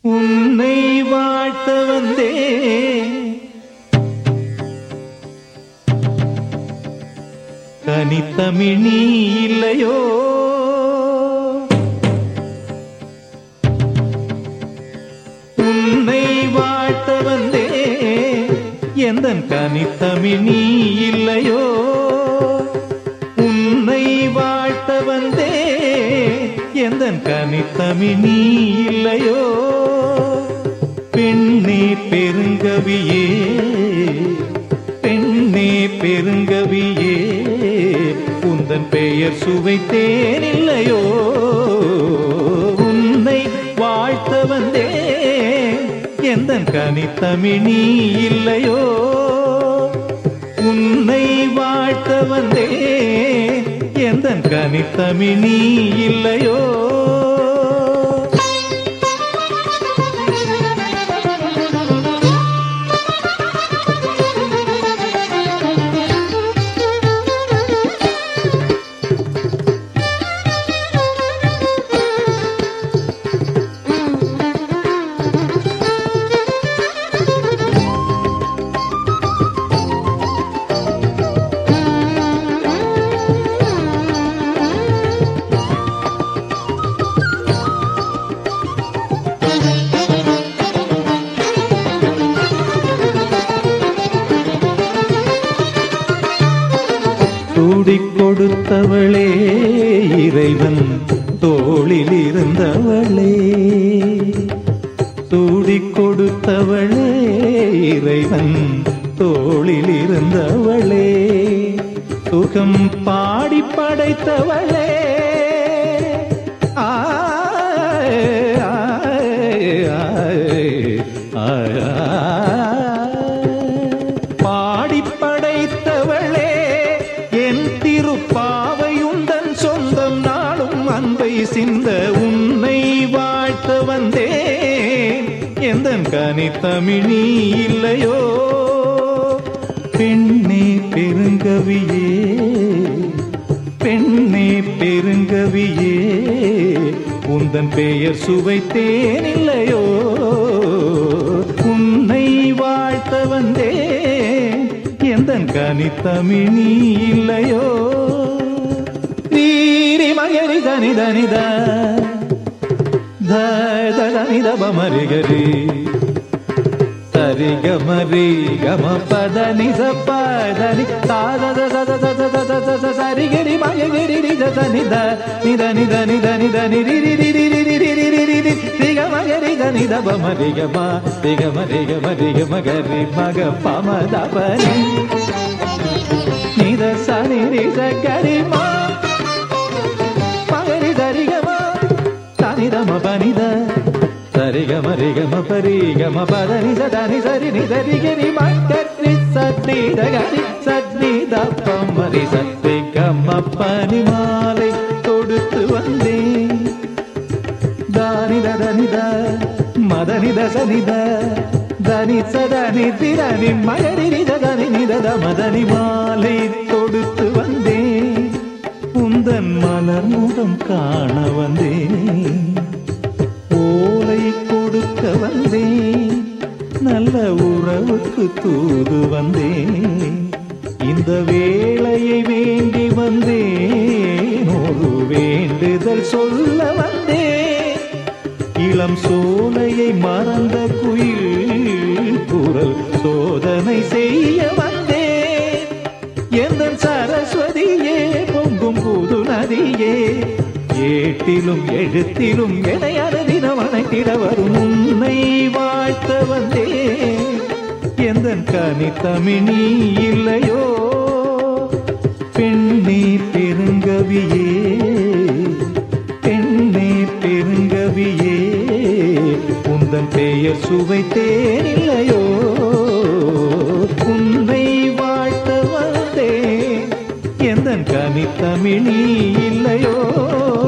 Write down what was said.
உன்னை வாழ்த்த வந்தே கனித்தமிழ் நீ இல்லையோ உன்னை வாழ்த்த வந்தே எந்தன் கனித்தமிழ் நீ இல்லையோ உன்னை வாழ்த்த வந்தே எந்தன் கனித்தமிழ் நீ இல்லையோ பெண்ணே பெருங்கவியே பெண்ணே பெருங்கவியே உந்தன் பெயர் சுவைத்தேன் இல்லையோ உன்னை வாழ்த்த வந்தே எந்தன் கனித்தமிழ் நீ இல்லையோ உன்னை வாழ்த்த வந்தே எந்தன் கனித்தமிழ் நீ இல்லையோ சூடிக் கொடுத்தவளே இறைவன் தோளில் இருந்தவளே சூடிக் கொடுத்தவளே இறைவன் தோளில் இருந்தவளே சுகம் பாடி படைத்தவளே ஆய், ஆய், ஆய், ஆய், ஆய். பாடி படைத்தவளே என் திருப்பாவையுந்தன் சொந்தம் நாளும் அன்பை சிந்த உன்னை வாழ்த்த வந்தேன் எந்தன் கனித்தமிழி இல்லையோ பெண்ணே பெருங்கவியே பெண்ணே பெருங்கவியே உந்தன் பெயர் சுவைத்தேன் இல்லையோ உன்னை வாழ்த்த வந்தேன் எந்தன் கனித்தமிழ் நீ இல்லையோ நீரி மகரி தனி தனித தனித பமரிகரி சரி கமரி கம பத நிச பதனி தாத சத சத சத சத சரிகரி மயகிரி நித நித நித நித நித நித நிரி ரி ரி ரி ரி ரி ரி ரி ரி ரி ரி ரிக மகரி தனி தப மரி கம ரிக மரி கம ரிக மகரி மக பம தபனி நித சனி ரிச கரி மா மகரி தரிகமா தனி தம பனித சரிகம ரிகம பரிகம பதனி சதனி சரி நி சரி கிரி மக்கரி சத்தி தகரி சத்னி தப்பமரி சத்தி கம பனி மாலை கொடுத்து வந்தேன் தானி தனித மதனி தசனித தனி சதனி திரணி மகரி நிதனி நிதத மதனி மாலை கொடுத்து வந்தேன் உந்தன் மலர் முகம் காண வந்தேன் ஓலை கொடுக்க வந்தேன் நல்ல உறவுக்கு தூது வந்தேன் இந்த வேளையை வேண்டி வந்தேன் ஒரு வேண்டுதல் சொல்ல வந்தேன் இளம் சோலையை மறந்த குயில் குரல் சோதனை செய்ய வந்தேன் எந்த சரஸ்வதியே பொங்கும் புது நதியே ஏட்டிலும் எழுத்திலும் எனையான தினம் அணைத்திட வரும் உன்னை வாழ்த்த வந்தே எந்த கனித்தமிழி இல்லையோ பெண்ணே பெருங்கவியே பெண்ணே பெருங்கவியே உந்தன் பெயர் சுவைத்தேன் இல்லையோ உன்னை வாழ்த்த வந்தேன் எந்த கனித்தமிழி இல்லையோ